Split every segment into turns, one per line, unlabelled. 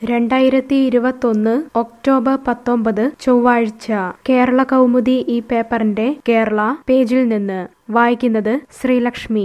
രണ്ടായിരത്തി ഇരുപത്തൊന്ന് ഒക്ടോബർ പത്തൊമ്പത് ചൊവ്വാഴ്ച കേരള കൗമുദി ഈ പേപ്പറിന്റെ കേരള പേജിൽ നിന്ന് വായിക്കുന്നത് ശ്രീലക്ഷ്മി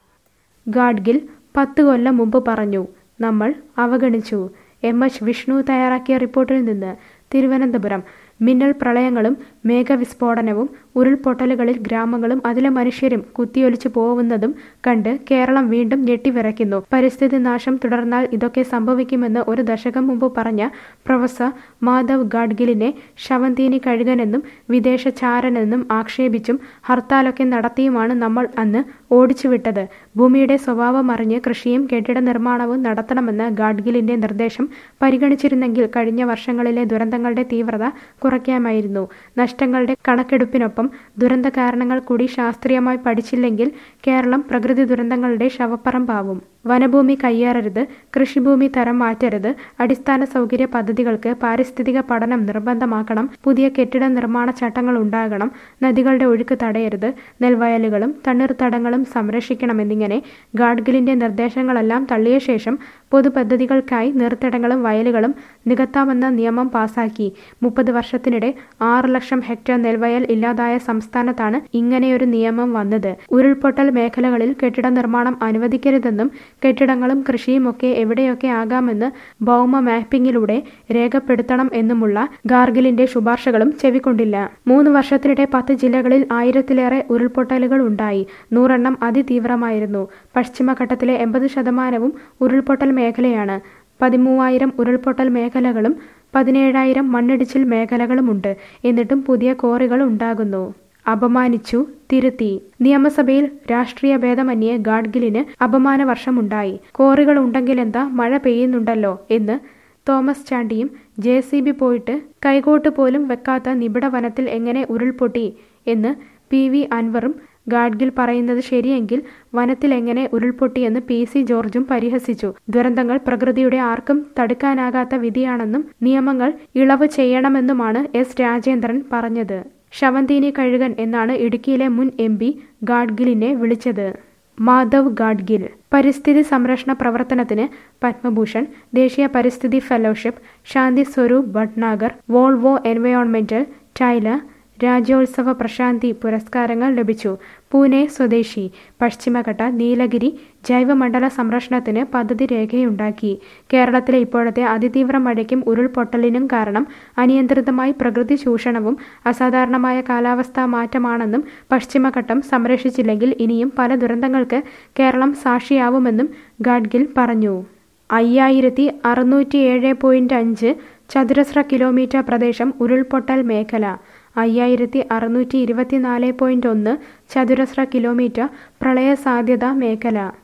ഗാഡ്ഗിൽ പത്ത് കൊല്ലം മുമ്പ് പറഞ്ഞു നമ്മൾ അവഗണിച്ചു എം എച്ച് വിഷ്ണു തയ്യാറാക്കിയ റിപ്പോർട്ടിൽ നിന്ന് തിരുവനന്തപുരം മിന്നൽ പ്രളയങ്ങളും മേഘവിസ്ഫോടനവും ഉരുൾപൊട്ടലുകളിൽ ഗ്രാമങ്ങളും അതിലെ മനുഷ്യരും കുത്തിയൊലിച്ചു പോകുന്നതും കണ്ട് കേരളം വീണ്ടും ഞെട്ടിവിറയ്ക്കുന്നു പരിസ്ഥിതി നാശം തുടർന്നാൽ ഇതൊക്കെ സംഭവിക്കുമെന്ന് ഒരു ദശകം മുമ്പ് പറഞ്ഞ പ്രൊഫസർ മാധവ് ഗാഡ്ഗിലിനെ ശവന്തീനി കഴുകനെന്നും വിദേശ ചാരനെന്നും ആക്ഷേപിച്ചും ഹർത്താലൊക്കെ നടത്തിയുമാണ് നമ്മൾ അന്ന് ഓടിച്ചുവിട്ടത് ഭൂമിയുടെ സ്വഭാവം അറിഞ്ഞ് കൃഷിയും കെട്ടിട നിർമ്മാണവും നടത്തണമെന്ന ഗാഡ്ഗിലിന്റെ നിർദ്ദേശം പരിഗണിച്ചിരുന്നെങ്കിൽ കഴിഞ്ഞ വർഷങ്ങളിലെ ദുരന്തങ്ങളുടെ തീവ്രത കുറയ്ക്കാമായിരുന്നു നഷ്ടങ്ങളുടെ കണക്കെടുപ്പിനൊപ്പം ദുരന്ത കാരണങ്ങൾ കൂടി ശാസ്ത്രീയമായി പഠിച്ചില്ലെങ്കിൽ കേരളം പ്രകൃതി ദുരന്തങ്ങളുടെ ശവപ്പറമ്പാവും വനഭൂമി കയ്യേറരുത് കൃഷിഭൂമി തരം മാറ്റരുത് അടിസ്ഥാന സൗകര്യ പദ്ധതികൾക്ക് പാരിസ്ഥിതിക പഠനം നിർബന്ധമാക്കണം പുതിയ കെട്ടിട നിർമ്മാണ ചട്ടങ്ങൾ ഉണ്ടാകണം നദികളുടെ ഒഴുക്ക് തടയരുത് നെൽവയലുകളും തണ്ണീർത്തടങ്ങളും സംരക്ഷിക്കണമെന്നിങ്ങനെ ഗാഡ്ഗിലിന്റെ നിർദ്ദേശങ്ങളെല്ലാം തള്ളിയ ശേഷം പൊതുപദ്ധതികൾക്കായി നീർത്തടങ്ങളും വയലുകളും നികത്താമെന്ന നിയമം പാസാക്കി മുപ്പത് വർഷത്തിനിടെ ആറ് ലക്ഷം ഹെക്ടർ നെൽവയൽ ഇല്ലാതായ സംസ്ഥാനത്താണ് ഇങ്ങനെയൊരു നിയമം വന്നത് ഉരുൾപൊട്ടൽ മേഖലകളിൽ കെട്ടിട നിർമ്മാണം അനുവദിക്കരുതെന്നും കെട്ടിടങ്ങളും കൃഷിയുമൊക്കെ എവിടെയൊക്കെ ആകാമെന്ന് ഭൗമ മാപ്പിംഗിലൂടെ രേഖപ്പെടുത്തണം എന്നുമുള്ള ഗാർഗിലിന്റെ ശുപാർശകളും ചെവിക്കൊണ്ടില്ല മൂന്ന് വർഷത്തിനിടെ പത്ത് ജില്ലകളിൽ ആയിരത്തിലേറെ ഉരുൾപൊട്ടലുകൾ ഉണ്ടായി നൂറെണ്ണം അതിതീവ്രമായിരുന്നു പശ്ചിമഘട്ടത്തിലെ എൺപത് ശതമാനവും ഉരുൾപൊട്ടൽ മേഖലയാണ് പതിമൂവായിരം ഉരുൾപൊട്ടൽ മേഖലകളും പതിനേഴായിരം മണ്ണിടിച്ചിൽ മേഖലകളുമുണ്ട് എന്നിട്ടും പുതിയ കോറികൾ ഉണ്ടാകുന്നു അപമാനിച്ചു തിരുത്തി നിയമസഭയിൽ രാഷ്ട്രീയ ഭേദമന്യേ ഗാഡ്ഗിലിന് അപമാന വർഷമുണ്ടായി കോറികൾ ഉണ്ടെങ്കിലെന്താ മഴ പെയ്യുന്നുണ്ടല്ലോ എന്ന് തോമസ് ചാണ്ടിയും ജെ സി ബി പോയിട്ട് കൈകോട്ട് പോലും വെക്കാത്ത നിബിഡ വനത്തിൽ എങ്ങനെ ഉരുൾപൊട്ടി എന്ന് പി വി അൻവറും ഗാഡ്ഗിൽ പറയുന്നത് ശരിയെങ്കിൽ വനത്തിൽ എങ്ങനെ ഉരുൾപൊട്ടിയെന്ന് പി സി ജോർജും പരിഹസിച്ചു ദുരന്തങ്ങൾ പ്രകൃതിയുടെ ആർക്കും തടുക്കാനാകാത്ത വിധിയാണെന്നും നിയമങ്ങൾ ഇളവ് ചെയ്യണമെന്നുമാണ് എസ് രാജേന്ദ്രൻ പറഞ്ഞത് ശവന്തീനി കഴുകൻ എന്നാണ് ഇടുക്കിയിലെ മുൻ എം പി ഗാഡ്ഗിലിനെ വിളിച്ചത് മാധവ് ഗാഡ്ഗിൽ പരിസ്ഥിതി സംരക്ഷണ പ്രവർത്തനത്തിന് പത്മഭൂഷൺ ദേശീയ പരിസ്ഥിതി ഫെലോഷിപ്പ് ശാന്തി സ്വരൂപ് ഭട്നാഗർ വോൾവോ എൻവയോൺമെന്റൽ ടൈലർ രാജ്യോത്സവ പ്രശാന്തി പുരസ്കാരങ്ങൾ ലഭിച്ചു പൂനെ സ്വദേശി പശ്ചിമഘട്ട നീലഗിരി ജൈവമണ്ഡല സംരക്ഷണത്തിന് പദ്ധതി രേഖയുണ്ടാക്കി കേരളത്തിലെ ഇപ്പോഴത്തെ അതിതീവ്ര മഴയ്ക്കും ഉരുൾപൊട്ടലിനും കാരണം അനിയന്ത്രിതമായി പ്രകൃതി ചൂഷണവും അസാധാരണമായ കാലാവസ്ഥാ മാറ്റമാണെന്നും പശ്ചിമഘട്ടം സംരക്ഷിച്ചില്ലെങ്കിൽ ഇനിയും പല ദുരന്തങ്ങൾക്ക് കേരളം സാക്ഷിയാവുമെന്നും ഗാഡ്ഗിൽ പറഞ്ഞു അയ്യായിരത്തി അറുന്നൂറ്റി ഏഴ് പോയിന്റ് അഞ്ച് ചതുരശ്ര കിലോമീറ്റർ പ്രദേശം ഉരുൾപൊട്ടൽ മേഖല അയ്യായിരത്തി അറുന്നൂറ്റി ഇരുപത്തിനാല് പോയിന്റ് ഒന്ന് ചതുരശ്ര കിലോമീറ്റർ പ്രളയ സാധ്യതാ മേഖല